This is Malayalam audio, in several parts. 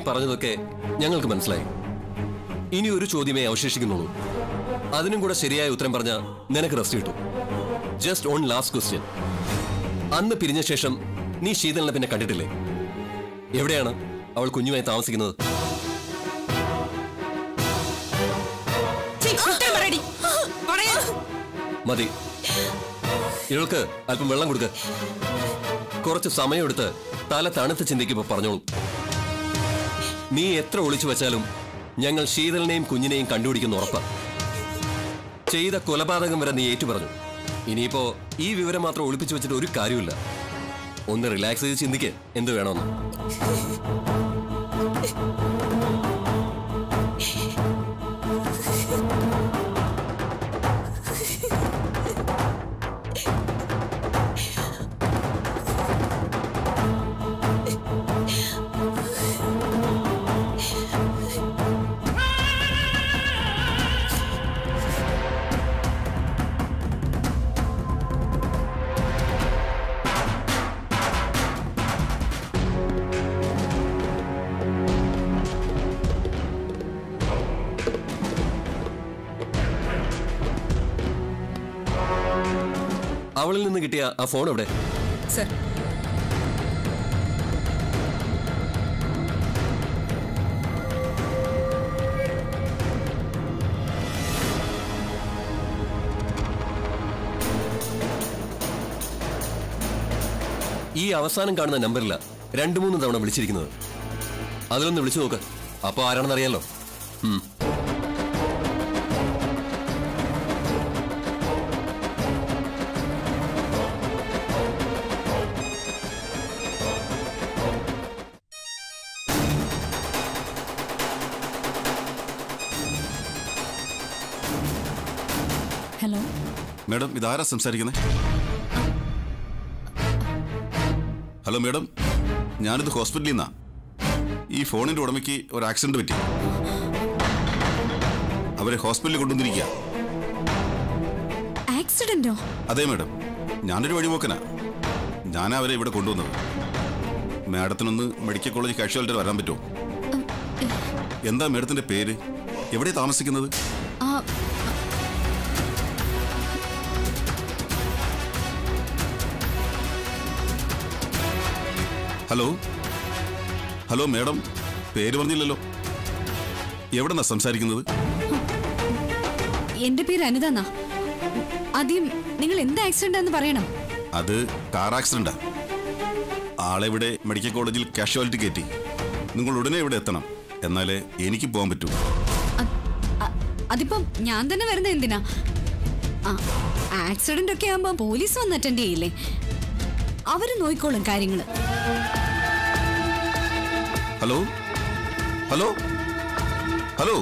പറഞ്ഞതൊക്കെ ഞങ്ങൾക്ക് മനസ്സിലായി ഇനി ഒരു ചോദ്യമേ അവശേഷിക്കുന്നുള്ളൂ അതിനും കൂടെ ശരിയായ ഉത്തരം പറഞ്ഞ നിനക്ക് റെസ്റ്റ് കിട്ടും ജസ്റ്റ് ഓൺ ലാസ്റ്റ് ക്വസ്റ്റ്യൻ അന്ന് പിരിഞ്ഞ ശേഷം നീ ശീതളിനെ പിന്നെ കണ്ടിട്ടില്ലേ എവിടെയാണ് അവൾ കുഞ്ഞുമായി താമസിക്കുന്നത് ഛീ, ഉത്തരം പറയടി. പറയാൻ. മതി ഇവൾക്ക് അല്പം വെള്ളം കൊടുക്ക കുറച്ച് സമയമെടുത്ത് തല തണുത്ത് ചിന്തിക്കുമ്പോ പറഞ്ഞോളൂ നീ എത്ര ഒളിച്ചു വെച്ചാലും ഞങ്ങൾ ശീതളിനെയും കുഞ്ഞിനെയും കണ്ടുപിടിക്കുന്ന ഉറപ്പ ചെയ്ത കൊലപാതകം വരെ നീ ഏറ്റു പറഞ്ഞു ഇനിയിപ്പോ ഈ വിവരം മാത്രം ഒളിപ്പിച്ചു വെച്ചിട്ട് ഒരു കാര്യമില്ല ഒന്ന് റിലാക്സ് ചെയ്ത് ചിന്തിക്ക് എന്ത് വേണമെന്ന് അവളിൽ നിന്ന് കിട്ടിയ ആ ഫോൺ എവിടെ സർ ഈ അവസാനം കാണുന്ന നമ്പറില്ല രണ്ടു മൂന്ന് തവണ വിളിച്ചിരിക്കുന്നത് അതിലൊന്ന് വിളിച്ചു നോക്ക് അപ്പൊ ആരാണെന്ന് അറിയാലോ ഉം. ഹലോ മേഡം ഇതാരാ സംസാരിക്കുന്നത് ഹലോ മേഡം ഞാനിത് ഹോസ്പിറ്റലിൽ നിന്നാ ഈ ഫോണിന്റെ ഉടമയ്ക്ക് ഒരു ആക്സിഡന്റ് പറ്റി അവരെ ഹോസ്പിറ്റലിൽ കൊണ്ടുവന്നിരിക്കുക ആക്സിഡന്റോ അതെ മേഡം ഞാനൊരു വഴിപോക്കനാ ഞാനാ അവരെ ഇവിടെ കൊണ്ടുവന്നത് മാഡത്തിനൊന്ന് മെഡിക്കൽ കോളേജ് കാഷ്വാലിറ്റി വരാൻ പറ്റുമോ എന്താ മേഡത്തിന്റെ പേര് എവിടെ താമസിക്കുന്നത് ആ ഹലോ ഹലോ മേഡം പേര് പറഞ്ഞില്ലല്ലോ എവിടെന്നാ സംസാരിക്കുന്നത് എന്റെ പേര് അനിതാന്നാ ആദ്യം നിങ്ങൾ എന്ത് ആക്സിഡന്റ് ആണെന്ന് പറയണം അത് കാർ ആക്സിഡന്റാ ആളെ ഇവിടെ മെഡിക്കൽ കോളേജിൽ കാഷ്വാലിറ്റി കയറ്റി നിങ്ങൾ ഉടനെ ഇവിടെ എത്തണം എന്നാലേ എനിക്ക് പോകാൻ പറ്റൂ അ- അ- അതിപ്പം ഞാൻ തന്നെ വരുന്നത് എന്തിനാ ആ ആക്സിഡന്റ് ഒക്കെ ആകുമ്പോ പോലീസ് വന്ന് അറ്റൻഡ് ചെയ്യില്ലേ അവര് നോയിക്കോളും കാര്യങ്ങള് ഹലോ ഹലോ ഹലോ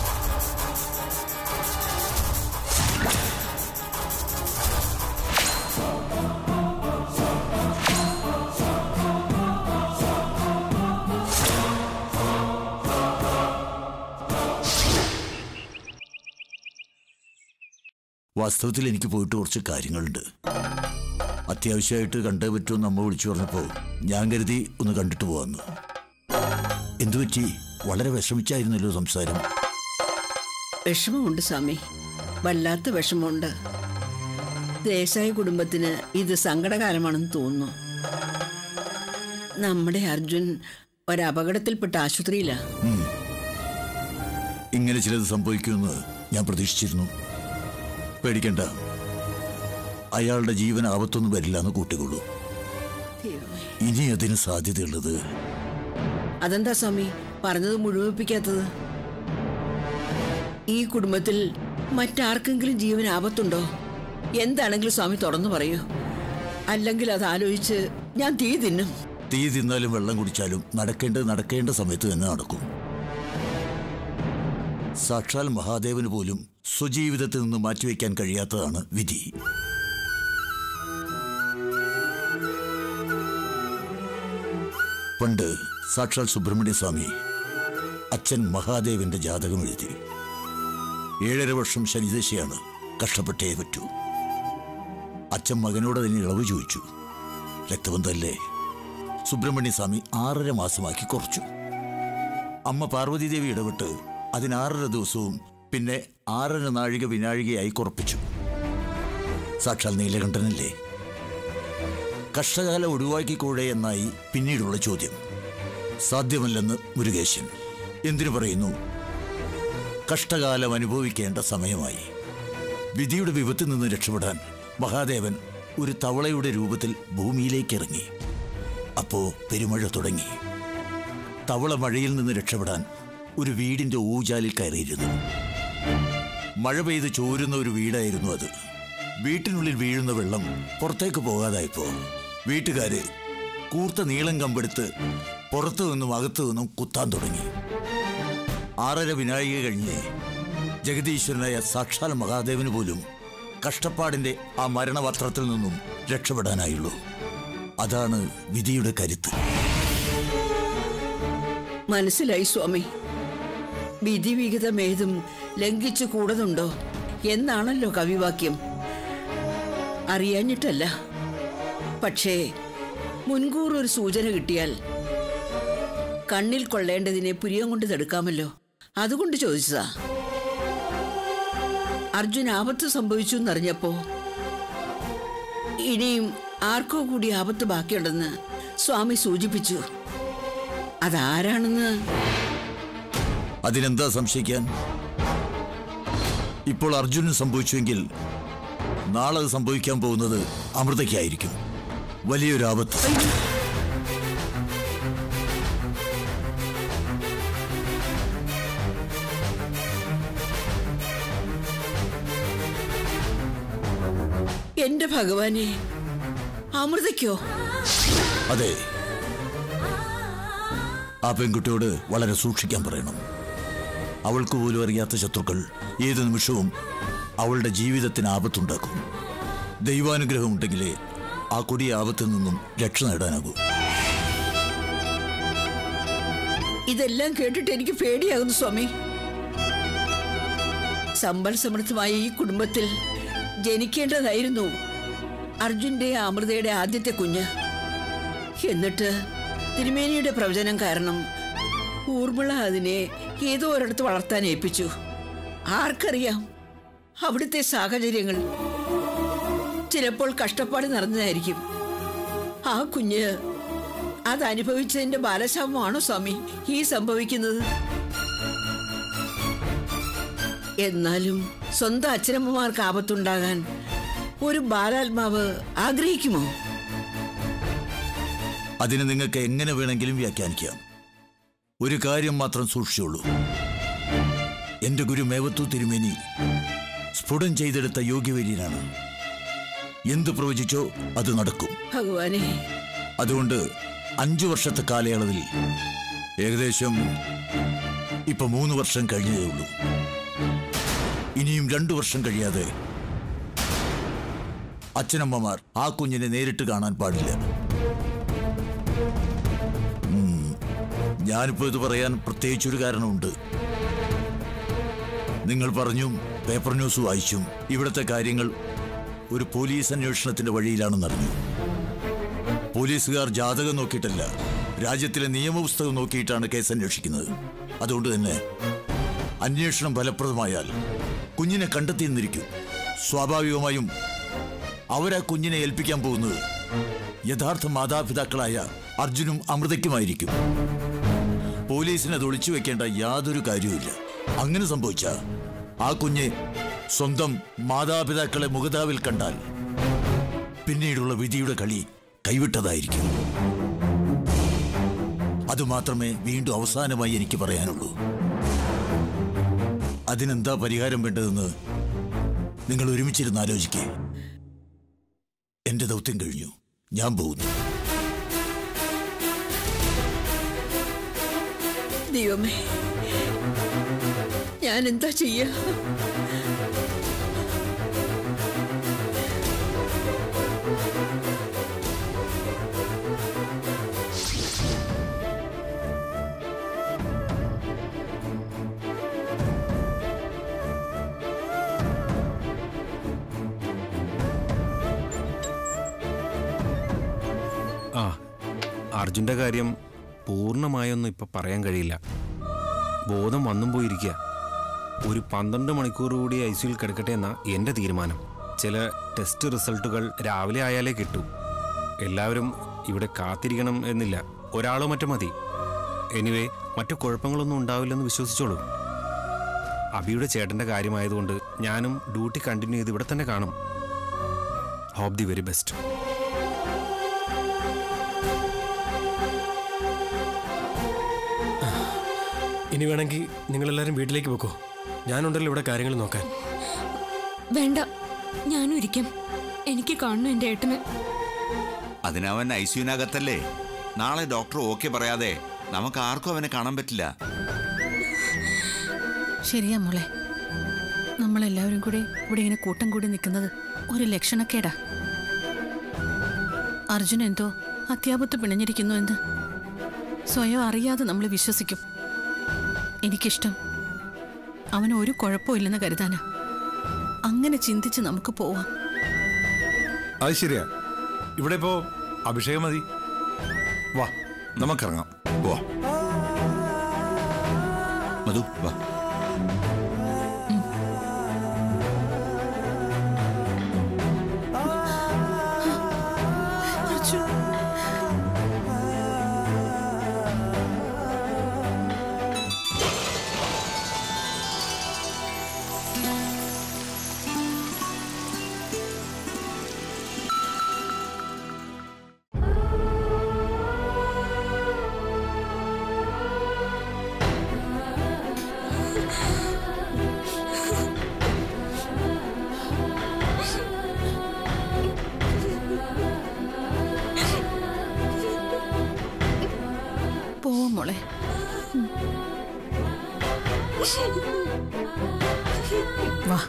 വാസ്തവത്തിൽ എനിക്ക് പോയിട്ട് കുറച്ച് കാര്യങ്ങളുണ്ട് അത്യാവശ്യമായിട്ട് കണ്ടേ പറ്റുമെന്ന് അമ്മ വിളിച്ചു പറഞ്ഞപ്പോൾ ഞാൻ കരുതി ഒന്ന് കണ്ടിട്ട് പോവാന്ന് എന്തുപറ്റി വളരെ വിഷമിച്ചായിരുന്നല്ലോ സംസാരം വിഷമമുണ്ട് സ്വാമി വല്ലാത്ത വിഷമമുണ്ട് ദേശായി കുടുംബത്തിന് ഇത് സങ്കടകാലമാണെന്ന് തോന്നുന്നു നമ്മുടെ അർജുൻ ഒരപകടത്തിൽപ്പെട്ട ആശുപത്രിയിലാ ഇങ്ങനെ ചിലത് സംഭവിക്കുമെന്ന് ഞാൻ പ്രതീക്ഷിച്ചിരുന്നു പേടിക്കണ്ട അയാളുടെ ജീവൻ ആപത്തൊന്നും വരില്ല എന്ന് കൂട്ടിക്കൊള്ളൂ ദൈവമേ. ഇനി അതിന് സാധ്യതയുള്ളത് അതെന്താ സ്വാമി പറഞ്ഞത് മുഴുമിപ്പിക്കാത്തത് ഈ കുടുംബത്തിൽ മറ്റാർക്കെങ്കിലും ജീവൻ ആപത്തുണ്ടോ എന്താണെങ്കിലും സ്വാമി തുറന്നു പറയൂ അല്ലെങ്കിൽ അത് ആലോചിച്ച് ഞാൻ തീ തിന്നും തീ തിന്നാലും വെള്ളം കുടിച്ചാലും നടക്കേണ്ടത് നടക്കേണ്ട സമയത്ത് തന്നെ നടക്കും സാക്ഷാൽ മഹാദേവന് പോലും സ്വജീവിതത്തിൽ നിന്ന് മാറ്റിവെക്കാൻ കഴിയാത്തതാണ് വിധി പണ്ട് സാക്ഷാൽ സുബ്രഹ്മണ്യ സ്വാമി അച്ഛൻ മഹാദേവന്റെ ജാതകം എഴുതി ഏഴര വർഷം ശനിദശയാണ് കഷ്ടപ്പെട്ടേ പറ്റൂ അച്ഛൻ മകനോട് അതിന് ഇളവ് ചോദിച്ചു രക്തബന്ധമല്ലേ സുബ്രഹ്മണ്യ സ്വാമി ആറര മാസമാക്കി കുറച്ചു അമ്മ പാർവതീദേവി ഇടപെട്ട് അതിനാറര ദിവസവും പിന്നെ ആറര നാഴിക വിനാഴികയായി കുറപ്പിച്ചു സാക്ഷാൽ നീലകണ്ഠനല്ലേ കഷ്ടകാലം ഒഴിവാക്കിക്കൂടെ എന്നായി പിന്നീടുള്ള ചോദ്യം സാധ്യമല്ലെന്ന് മുരുകേശൻ എന്തിനു പറയുന്നു കഷ്ടകാലം അനുഭവിക്കേണ്ട സമയമായി വിധിയുടെ വിപത്തിൽ നിന്ന് രക്ഷപ്പെടാൻ മഹാദേവൻ ഒരു തവളയുടെ രൂപത്തിൽ ഭൂമിയിലേക്ക് ഇറങ്ങി അപ്പോ പെരുമഴ തുടങ്ങി തവള മഴയിൽ നിന്ന് രക്ഷപ്പെടാൻ ഒരു വീടിന്റെ ഊജാലിൽ കയറിയിരുന്നു മഴ പെയ്ത് ചോരുന്ന ഒരു വീടായിരുന്നു അത് വീട്ടിനുള്ളിൽ വീഴുന്ന വെള്ളം പുറത്തേക്ക് പോകാതായപ്പോ വീട്ടുകാര് കൂർത്ത നീളം കമ്പെടുത്ത് പുറത്തു നിന്നും അകത്തു നിന്നും കുത്താൻ തുടങ്ങി ആറര വിനാഴിക കഴിഞ്ഞ് ജഗദീശ്വരനായ സാക്ഷാൽ മഹാദേവന് പോലും കഷ്ടപ്പാടിന്റെ ആ മരണപത്രത്തിൽ നിന്നും രക്ഷപ്പെടാനായുള്ളൂ അതാണ് വിധിയുടെ കരുത്ത് മനസ്സിലായി സ്വാമി വിധിവിഹിതമേതും ലംഘിച്ചു കൂടുന്നുണ്ടോ എന്നാണല്ലോ കവിവാക്യം അറിയാഞ്ഞിട്ടല്ല പക്ഷേ മുൻകൂർ ഒരു സൂചന കിട്ടിയാൽ കണ്ണിൽ കൊള്ളേണ്ടതിനെ പുരിയം കൊണ്ട് തടുക്കാമല്ലോ അതുകൊണ്ട് ചോദിച്ചതാ അർജുൻ ആപത്ത് സംഭവിച്ചു എന്നറിഞ്ഞപ്പോ ഇനിയും ആർക്കോ കൂടി ആപത്ത് ബാക്കിയുണ്ടെന്ന് സ്വാമി സൂചിപ്പിച്ചു അതാരാണെന്ന് അതിനെന്താ സംശയിക്കാൻ ഇപ്പോൾ അർജുനന് സംഭവിച്ചുവെങ്കിൽ നാളെ അത് സംഭവിക്കാൻ പോകുന്നത് അമൃതയ്ക്കായിരിക്കും വലിയൊരു ആപത്ത് എന്റെ ഭഗവാനെ അമൃതയ്ക്കോ അതെ ആ പെൺകുട്ടിയോട് വളരെ സൂക്ഷിക്കാൻ പറയണം അവൾക്ക് പോലും അറിയാത്ത ശത്രുക്കൾ ഏത് നിമിഷവും അവളുടെ ജീവിതത്തിന് ആപത്തുണ്ടാക്കും ദൈവാനുഗ്രഹം ഉണ്ടെങ്കിലേ ആ കൊടിയ ആപത്തിൽ നിന്നും രക്ഷ നേടാനാകൂ ഇതെല്ലാം കേട്ടിട്ട് എനിക്ക് പേടിയാകുന്നു സ്വാമി സമ്പൽ സമൃദ്ധമായ ഈ കുടുംബത്തിൽ ജനിക്കേണ്ടതായിരുന്നു അർജുന്റെ അമൃതയുടെ ആദ്യത്തെ കുഞ്ഞ് എന്നിട്ട് തിരുമേനിയുടെ പ്രവചനം കാരണം ഊർമിള അതിനെ ഏതോ ഒരിടത്ത് വളർത്താൻ ഏൽപ്പിച്ചു ആർക്കറിയാം അവിടുത്തെ സാഹചര്യങ്ങൾ ചിലപ്പോൾ കഷ്ടപ്പാട് നിറഞ്ഞതായിരിക്കും ആ കുഞ്ഞ് അത് അനുഭവിച്ചതിന്റെ ബാലശാപമാണോ സ്വാമി ഈ സംഭവിക്കുന്നത് എന്നാലും സ്വന്തം അച്ഛനമ്മമാർക്ക് ആപത്തുണ്ടാകാൻ ഒരു ബാലാത്മാവ് ആഗ്രഹിക്കുമോ അതിനെ നിങ്ങൾക്ക് എങ്ങനെ വേണമെങ്കിലും വ്യാഖ്യാനിക്കാം ഒരു കാര്യം മാത്രം സൂക്ഷിച്ചോളൂ എന്റെ ഗുരു മേവത്തു തിരുമേനി സ്ഫുടം ചെയ്തെടുത്ത യോഗ്യവര്യനാണ് എന്ത് പ്രവചിച്ചോ അത് നടക്കും ഭഗവാനെ അതുകൊണ്ട് അഞ്ചു വർഷത്തെ കാലയളവിൽ ഏകദേശം ഇപ്പൊ മൂന്ന് വർഷം കഴിഞ്ഞതേ ഉള്ളൂ ഇനിയും രണ്ടു വർഷം കഴിയാതെ അച്ഛനമ്മമാർ ആ കുഞ്ഞിനെ നേരിട്ട് കാണാൻ പാടില്ല ഉം, ഞാനിപ്പോ ഇത് പറയാൻ പ്രത്യേകിച്ചൊരു കാരണമുണ്ട് നിങ്ങൾ പറഞ്ഞും പേപ്പർ ന്യൂസ് വായിച്ചും ഇവിടുത്തെ കാര്യങ്ങൾ ഒരു പോലീസ് അന്വേഷണത്തിന്റെ വഴിയിലാണെന്നറിഞ്ഞു പോലീസുകാർ ജാതകം നോക്കിയിട്ടല്ല രാജ്യത്തിലെ നിയമപുസ്തകം നോക്കിയിട്ടാണ് കേസ് അന്വേഷിക്കുന്നത് അതുകൊണ്ട് തന്നെ അന്വേഷണം ഫലപ്രദമായാൽ കുഞ്ഞിനെ കണ്ടെത്തിയെന്നിരിക്കും സ്വാഭാവികമായും അവരാ കുഞ്ഞിനെ ഏൽപ്പിക്കാൻ പോകുന്നത് യഥാർത്ഥ മാതാപിതാക്കളായ അർജുനും അമൃതയ്ക്കുമായിരിക്കും പോലീസിനെ അത് ഒളിച്ചു വെക്കേണ്ട യാതൊരു കാര്യവുമില്ല അങ്ങനെ സംഭവിച്ച ആ കുഞ്ഞ് സ്വന്തം മാതാപിതാക്കളെ മുഖതാവിൽ കണ്ടാൽ പിന്നീടുള്ള വിധിയുടെ കളി കൈവിട്ടതായിരിക്കും അതുമാത്രമേ വീണ്ടും അവസാനമായി എനിക്ക് പറയാനുള്ളൂ അതിനെന്താ പരിഹാരം വേണ്ടതെന്ന് നിങ്ങൾ ഒരുമിച്ചിരുന്ന് ആലോചിക്കേ എന്റെ ദൗത്യം കഴിഞ്ഞു ഞാൻ പോകുന്നു ദൈവമേ ഞാൻ എന്താ ചെയ്യാ ആ അർജുൻ്റെ കാര്യം പൂർണ്ണമായൊന്നും ഇപ്പം പറയാൻ കഴിയില്ല ബോധം വന്നും പോയിരിക്കുക ഒരു പന്ത്രണ്ട് മണിക്കൂർ കൂടി ഐ സിയിൽ കിടക്കട്ടെ എന്നാ എൻ്റെ തീരുമാനം ചില ടെസ്റ്റ് റിസൾട്ടുകൾ രാവിലെ ആയാലേ കിട്ടൂ എല്ലാവരും ഇവിടെ കാത്തിരിക്കണം എന്നില്ല ഒരാളോ മറ്റോ മതി എനിവേ മറ്റു കുഴപ്പങ്ങളൊന്നും ഉണ്ടാവില്ലെന്ന് വിശ്വസിച്ചോളൂ അബിയുടെ ചേട്ടൻ്റെ കാര്യമായതുകൊണ്ട് ഞാനും ഡ്യൂട്ടി കണ്ടിന്യൂ ചെയ്ത് ഇവിടെ തന്നെ കാണും ഹോപ്പ് ദി വെരി ബെസ്റ്റ് ഇനി വേണമെങ്കിൽ നിങ്ങളെല്ലാവരും വീട്ടിലേക്ക് പോക്കോ ഞാനുണ്ടല്ലോ ഇവിടെ കാര്യങ്ങൾ നോക്കാൻ വേണ്ട ഞാനും ഇരിക്കാം എനിക്ക് കാണണം എൻ്റെ ഏട്ടന് അതിനവൻ ഐസിയുനകത്തല്ലേ നാളെ ഡോക്ടർ ഓക്കെ പറയാതെ നമുക്ക് ആർക്കും അവനെ കാണാൻ പറ്റില്ല ശരിയാ മോളെ നമ്മളെല്ലാവരും കൂടി ഇവിടെ ഇങ്ങനെ കൂട്ടം കൂടി നിൽക്കുന്നത് ഒരു ലക്ഷണക്കേടാ അർജുൻ എന്തോ അത്യാപത്ത് പിണഞ്ഞിരിക്കുന്നു എന്ന് സ്വയം അറിയാതെ നമ്മൾ വിശ്വസിക്കും എനിക്കിഷ്ടം അവന് ഒരു കുഴപ്പമില്ലെന്ന് കരുതാനാ അങ്ങനെ ചിന്തിച്ച് നമുക്ക് പോവാം അത് ശരിയാ ഇവിടെ ഇപ്പോ അഭിഷേകം മതി വാ നമുക്കിറങ്ങാം പോവാ മധു വാ അർജുൻ പോവാം മോളെ വാ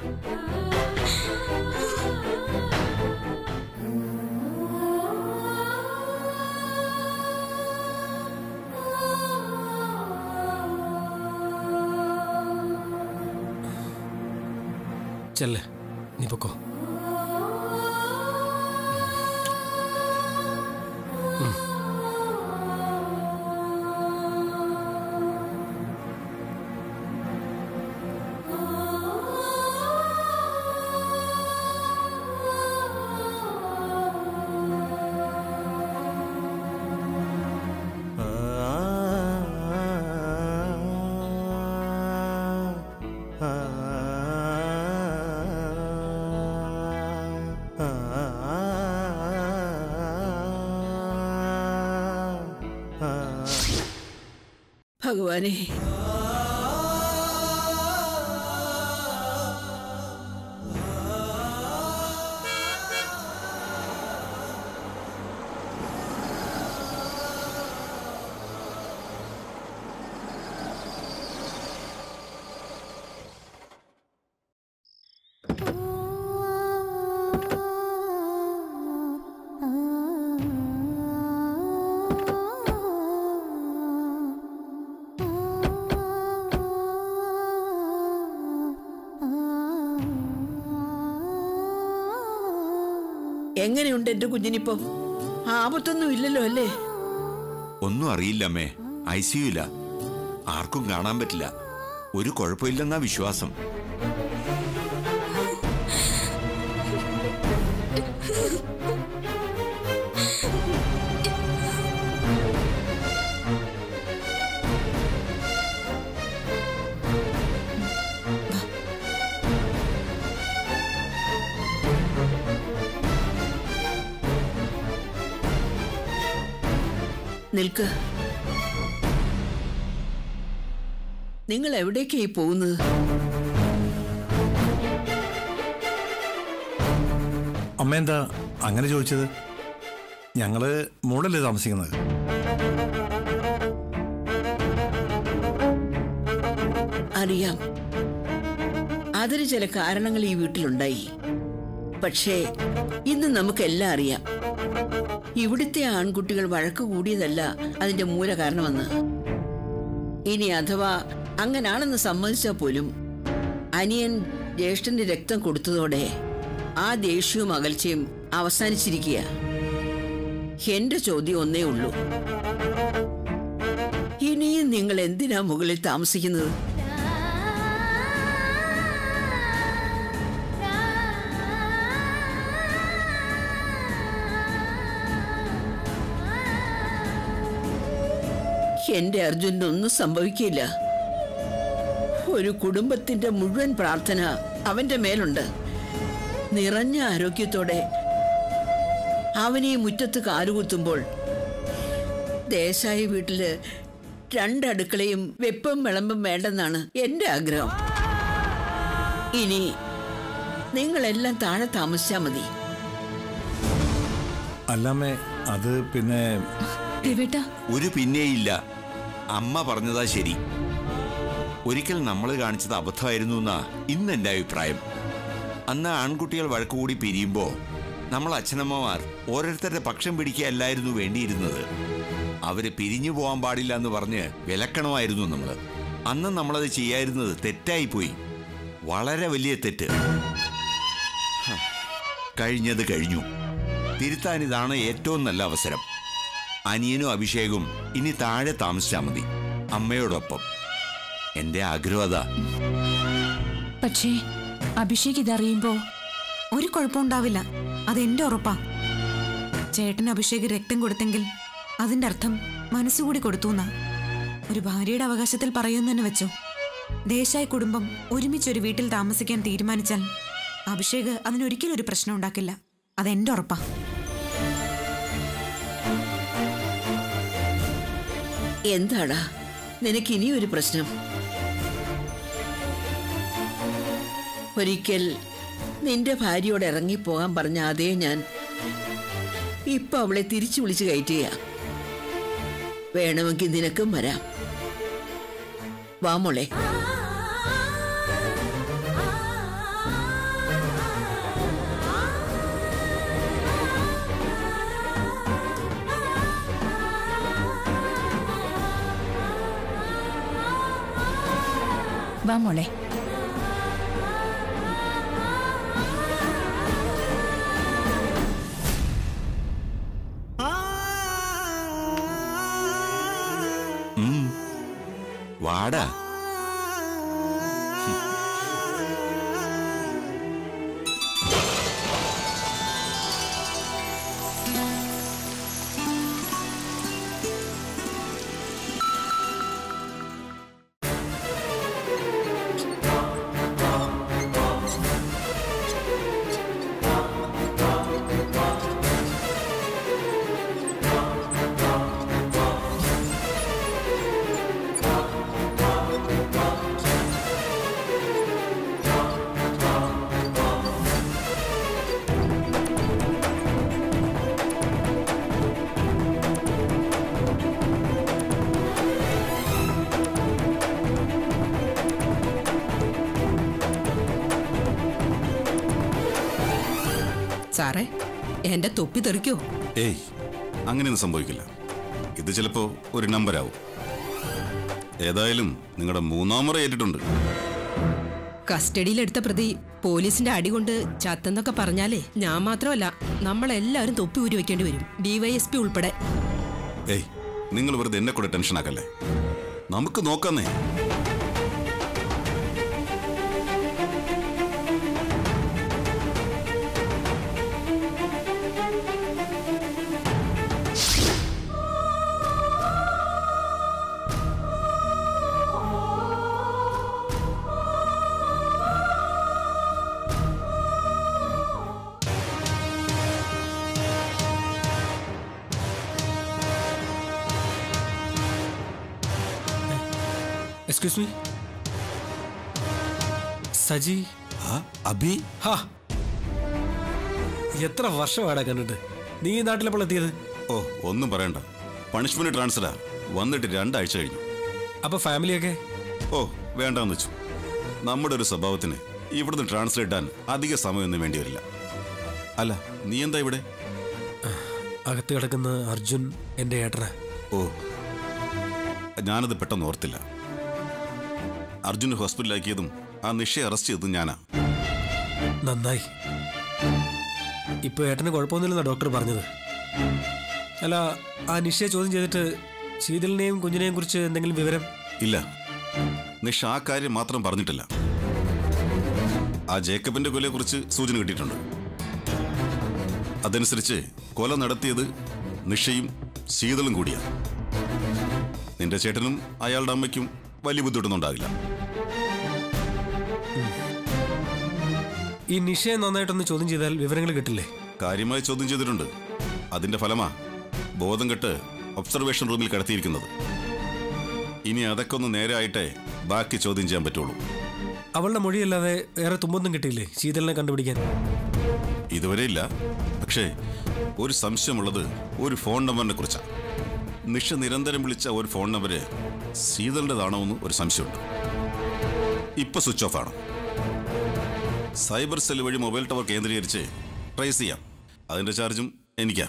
ചെല്ലേ നീ പൊക്കോ ഭഗവാനെ എങ്ങനെയുണ്ട് എന്റെ കുഞ്ഞിനിപ്പോ ആപത്തൊന്നും ഇല്ലല്ലോ അല്ലേ ഒന്നും അറിയില്ല അമ്മേ ഐസിയുല ആർക്കും കാണാൻ പറ്റില്ല ഒരു കുഴപ്പമില്ലെന്നാ വിശ്വാസം നിൽക്ക് നിങ്ങൾ എവിടേക്കായി പോകുന്നത് അമ്മ എന്താ അങ്ങനെ ചോദിച്ചത് ഞങ്ങള് മോളല്ലേ താമസിക്കുന്നത് അറിയാം അതിന് ചില കാരണങ്ങൾ ഈ വീട്ടിലുണ്ടായി പക്ഷേ ഇന്ന് നമുക്കെല്ലാം അറിയാം ഇവിടുത്തെ ആൺകുട്ടികൾ വഴക്ക് കൂടിയതല്ല അതിന്റെ മൂല കാരണമെന്ന് ഇനി അഥവാ അങ്ങനാണെന്ന് സമ്മതിച്ചാൽ പോലും അനിയൻ ജ്യേഷ്ഠന്റെ രക്തം കൊടുത്തതോടെ ആ ദേഷ്യവും അകൽച്ചയും അവസാനിച്ചിരിക്കുക എന്റെ ചോദ്യം ഒന്നേ ഉള്ളൂ ഇനി ഇനിയും നിങ്ങൾ എന്തിനാ മുകളിൽ താമസിക്കുന്നത് എന്റെ അർജുനൊന്നും സംഭവിക്കില്ല ഒരു കുടുംബത്തിന്റെ മുഴുവൻ പ്രാർത്ഥന അവന്റെ മേലുണ്ട് നിറഞ്ഞ ആരോഗ്യത്തോടെ അവനെ ഈ മുറ്റത്ത് കാലുകുത്തുമ്പോൾ ദേശായി വീട്ടില് രണ്ടടുക്കളയും വെപ്പും വിളമ്പും വേണ്ടെന്നാണ് എന്റെ ആഗ്രഹം ഇനി നിങ്ങളെല്ലാം താഴെ താമസിച്ചാ മതി അല്ലാമേ അത് പിന്നെ രവേട്ടാ ഒരു പിന്നെയില്ല അമ്മ പറഞ്ഞതാ ശരി ഒരിക്കൽ നമ്മൾ കാണിച്ചത് അബദ്ധമായിരുന്നു എന്നാ ഇന്ന് എൻ്റെ അഭിപ്രായം അന്ന് ആൺകുട്ടികൾ വഴക്കുകൂടി പിരിയുമ്പോ നമ്മൾ അച്ഛനമ്മമാർ ഓരോരുത്തരുടെ പക്ഷം പിടിക്കുകയല്ലായിരുന്നു വേണ്ടിയിരുന്നത് അവര് പിരിഞ്ഞു പോകാൻ പാടില്ല എന്ന് പറഞ്ഞ് വിലക്കണമായിരുന്നു നമ്മൾ അന്ന് നമ്മളത് ചെയ്യായിരുന്നത് തെറ്റായിപ്പോയി വളരെ വലിയ തെറ്റ് ഹ, കഴിഞ്ഞത് കഴിഞ്ഞു തിരുത്താൻ ഇതാണ് ഏറ്റവും നല്ല അവസരം അനിയനും അഭിഷേകും ഇനി താഴെ താമസിച്ചാൽ മതി അമ്മയോടൊപ്പം എന്റെ ആഗ്രഹം അതാ പക്ഷേ അഭിഷേക് ഇതറിയുമ്പോ ഒരു കുഴപ്പമുണ്ടാവില്ല അതെന്റെ ഉറപ്പാ ചേട്ടൻ അഭിഷേക് രക്തം കൊടുത്തെങ്കിൽ അതിന്റെ അർത്ഥം മനസ്സുകൂടി കൊടുത്തു എന്നാ ഒരു ഭാര്യയുടെ അവകാശത്തിൽ പറയുമെന്ന് തന്നെ വെച്ചോ ദേശായി കുടുംബം ഒരുമിച്ചൊരു വീട്ടിൽ താമസിക്കാൻ തീരുമാനിച്ചാൽ അഭിഷേക് അതിനൊരിക്കലും ഒരു പ്രശ്നം ഉണ്ടാക്കില്ല അതെന്റെ ഉറപ്പാ എന്താടാ നിനക്ക് ഇനിയൊരു പ്രശ്നം ഒരിക്കൽ നിന്റെ ഭാര്യയോട് ഇറങ്ങിപ്പോകാൻ പറഞ്ഞ അതേ ഞാൻ ഇപ്പൊ അവളെ തിരിച്ചു വിളിച്ചു കയറ്റുക വേണമെങ്കിൽ നിനക്കും വരാം വാ മോളെ വാ മോളെ ഉം. വാടാ സാറേ എന്റെ തൊപ്പി തെറിക്കോ ഏയ് അങ്ങനെയൊന്നും സംഭവിക്കില്ല ഇത് ചിലപ്പോ ഒരു നമ്പരാവും ഏതായാലും നിങ്ങളുടെ മൂന്നാം മുറ ഏറ്റിട്ടുണ്ട് കസ്റ്റഡിയിലെടുത്ത പ്രതി പോലീസിന്റെ അടി കൊണ്ട് ചത്തെന്നൊക്കെ പറഞ്ഞാലേ ഞാൻ മാത്രമല്ല നമ്മളെല്ലാവരും തൊപ്പി ഊരി വെക്കേണ്ടി വരും ഡിവൈഎസ്പി ഉൾപ്പെടെ ഏയ് നിങ്ങൾ വെറുതെ എന്നെ കൂടെ ടെൻഷൻ ആക്കല്ലേ നമുക്ക് നോക്കാന്നേ എക്സ്ക്യൂസ് മീ സജി അഭി ഹാ എത്ര വർഷമാടാ കണ്ടിട്ട് നീ ഈ നാട്ടിലെപ്പോൾ എത്തിയത് ഓ ഒന്നും പറയണ്ട പണിഷ്മെന്റ് ട്രാൻസ്ഫറാ വന്നിട്ട് രണ്ടാഴ്ച കഴിഞ്ഞു അപ്പൊ ഫാമിലിയൊക്കെ ഓ വേണ്ടാന്ന് വെച്ചു നമ്മുടെ ഒരു സ്വഭാവത്തിന് ഇവിടുന്ന് ട്രാൻസ്ഫർ ഇടാൻ അധിക സമയമൊന്നും വേണ്ടി വരില്ല അല്ല നീ എന്താ ഇവിടെ അകത്ത് കിടക്കുന്ന അർജുൻ എന്റെ ഏട്ടനാ ഓ ഞാനത് പെട്ടെന്ന് ഓർത്തില്ല അർജുൻ ഹോസ്പിറ്റലാക്കിയതും ആ നിഷയെ അറസ്റ്റ് ചെയ്തതും ഞാനാ നന്നായി ഇപ്പൊ ഏട്ടന് കുഴപ്പമൊന്നുമില്ലെന്നാ ഡോക്ടർ പറഞ്ഞത് അല്ല ആ നിശ്ചയ ചോദ്യം ചെയ്തിട്ട് ശീതളിനെയും കുഞ്ഞിനെയും കുറിച്ച് എന്തെങ്കിലും വിവരം ഇല്ല നിഷ ആ കാര്യം മാത്രം പറഞ്ഞിട്ടില്ല ആ ജേക്കബിന്റെ കൊലയെക്കുറിച്ച് സൂചന കിട്ടിയിട്ടുണ്ട് അതനുസരിച്ച് കൊല നടത്തിയത് നിഷയും ശീതളും കൂടിയാണ് നിന്റെ ചേട്ടനും അയാളുടെ അമ്മയ്ക്കും വലിയ ബുദ്ധിമുട്ടൊന്നും ഉണ്ടാകില്ല ഈ നിഷയെ നന്നായിട്ടൊന്ന് ചോദ്യം ചെയ്താൽ വിവരങ്ങൾ കിട്ടില്ലേ കാര്യമായി ചോദ്യം ചെയ്തിട്ടുണ്ട് അതിന്റെ ഫലമാ ബോധം കെട്ട് ഒബ്സർവേഷൻ റൂമിൽ കിടത്തിയിരിക്കുന്നത് ഇനി അതൊക്കെ ഒന്ന് നേരായിട്ടേ ബാക്കി ചോദ്യം ചെയ്യാൻ പറ്റുള്ളൂ അവളുടെ മൊഴിയല്ലാതെ വേറെ തുമ്പൊന്നും കിട്ടിയില്ലേ ശീതളിനെ കണ്ടുപിടിക്കാൻ ഇതുവരെ ഇല്ല പക്ഷേ ഒരു സംശയമുള്ളത് ഒരു ഫോൺ നമ്പറിനെ കുറിച്ചാണ് നിഷ നിരന്തരം വിളിച്ച ഒരു ഫോൺ നമ്പര് ശീതളിൻ്റെതാണോ എന്ന് ഒരു സംശയമുണ്ട് ഇപ്പൊ സ്വിച്ച് ഓഫ് ആണ് സൈബർ സെൽ വഴി മൊബൈൽ ടവർ കേന്ദ്രീകരിച്ച് ട്രേസ് ചെയ്യാം അതിന്റെ ചാർജും എനിക്കാ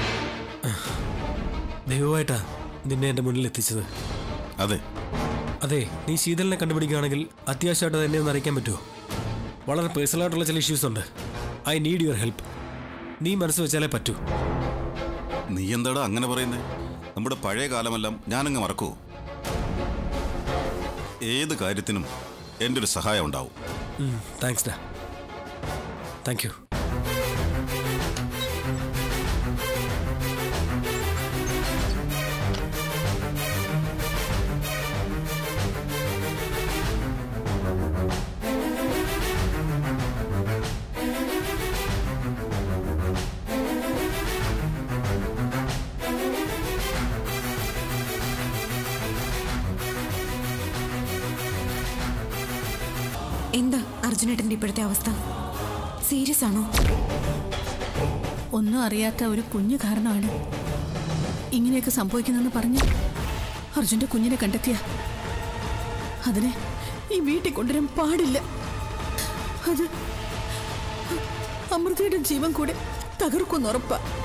ദൈവമായിട്ടാ നിന്നെ എൻ്റെ മുന്നിൽ എത്തിച്ചത് അതെ അതെ നീ ശീതളിനെ കണ്ടുപിടിക്കുകയാണെങ്കിൽ അത്യാവശ്യമായിട്ട് എന്നെ ഒന്ന് അറിയിക്കാൻ പറ്റുമോ വളരെ പേഴ്സണൽ ആയിട്ടുള്ള ചില ഇഷ്യൂസ് ഉണ്ട് ഐ നീഡ് യുവർ ഹെൽപ്പ് നീ മനസ്സ് വെച്ചാലേ പറ്റൂ നീ എന്താടാ അങ്ങനെ പറയുന്നേ നമ്മുടെ പഴയ കാലമെല്ലാം ഞാനങ്ങ് മറക്കൂ ഏത് കാര്യത്തിനും എൻ്റെ ഒരു സഹായം ഉണ്ടാവും താങ്ക്സ് ഡാ താങ്ക് യു എന്താ അർജുനേട്ടന്റെ ഇപ്പോഴത്തെ അവസ്ഥ സീരിയസ് ആണോ ഒന്നും അറിയാത്ത ഒരു കുഞ്ഞു കാരണമാണ് ഇങ്ങനെയൊക്കെ സംഭവിക്കുന്നെന്ന് പറഞ്ഞ് അർജുന്റെ കുഞ്ഞിനെ കണ്ടെത്തിയ അതിനെ ഈ വീട്ടിൽ കൊണ്ടുവരാൻ പാടില്ല അത് അമൃതയുടെ ജീവൻ കൂടെ തകർക്കുന്നുറപ്പാ